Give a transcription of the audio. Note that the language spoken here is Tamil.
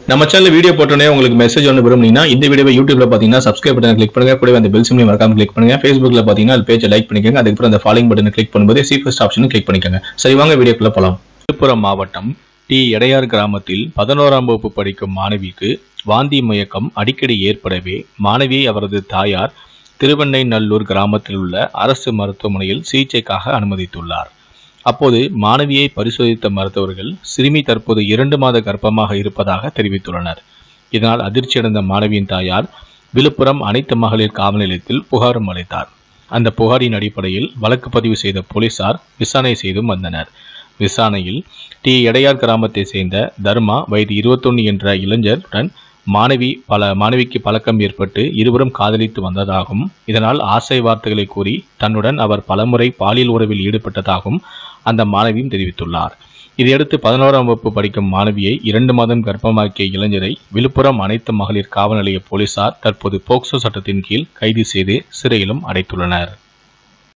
நம்ம சேனல் வீடியோ போட்டோன்னே உங்களுக்கு மெசேஜ் ஒன்று விரும்புனீங்கன்னா இந்த வீடியோவை யூடியூப்ல பார்த்தீங்கன்னா சப்ஸ்கிரைப் பட்டன் கிளிக் பண்ணுங்க கூடவே அந்த பெல் சிம்லையும் மறக்காம கிளிக் பண்ணுங்க ஃபேஸ்புக்ல பார்த்தீங்கன்னா அது பேஜை லைக் பண்ணிக்கோங்க அதுக்கப்புறம் அந்த ஃபாலோயிங் பட்டனை கிளிக் பண்ணும்போது சி ஃபர்ஸ்ட் ஆப்ஷனும் கிளிக் பண்ணிக்கோங்க சரி வாங்க வீடியோக்குள்ள போலாம் விழுப்புரம் மாவட்டம் டி எடையார் கிராமத்தில் பதினோராம் வகுப்பு படிக்கும் மாணவிக்கு வாந்தி மயக்கம் அடிக்கடி ஏற்படவே மாணவியை அவரது தாயார் திருவெண்ணைநல்லூர் கிராமத்தில் உள்ள அரசு மருத்துவமனையில் சிகிச்சைக்காக அனுமதித்துள்ளார் அப்போது மாணவியை பரிசோதித்த மருத்துவர்கள் சிறுமி தற்போது இரண்டு மாத கர்ப்பமாக இருப்பதாக தெரிவித்துள்ளனர் இதனால் அதிர்ச்சியடைந்த மாணவியின் தாயார் விழுப்புரம் அனைத்து மகளிர் காவல் நிலையத்தில் புகாரும் அளித்தார் அந்த புகாரின் அடிப்படையில் வழக்கு பதிவு செய்த போலீசார் விசாரணை செய்தும் வந்தனர் விசாரணையில் டி எடையார் கிராமத்தை சேர்ந்த தர்மா வயது இருபத்தொன்னு என்ற இளைஞருடன் மாணவி பல மாணவிக்கு பழக்கம் ஏற்பட்டு இருவரும் காதலித்து வந்ததாகவும் இதனால் ஆசை வார்த்தைகளை கூறி தன்னுடன் அவர் பலமுறை பாலியல் உறவில் ஈடுபட்டதாகவும் அந்த மாணவியும் தெரிவித்துள்ளார் இதையடுத்து பதினோராம் வகுப்பு படிக்கும் மாணவியை இரண்டு மாதம் கர்ப்பமாக்கிய இளைஞரை விழுப்புரம் அனைத்து மகளிர் காவல் நிலைய போலீசார் தற்போது போக்சோ சட்டத்தின் கீழ் கைது செய்து சிறையிலும் அடைத்துள்ளனர்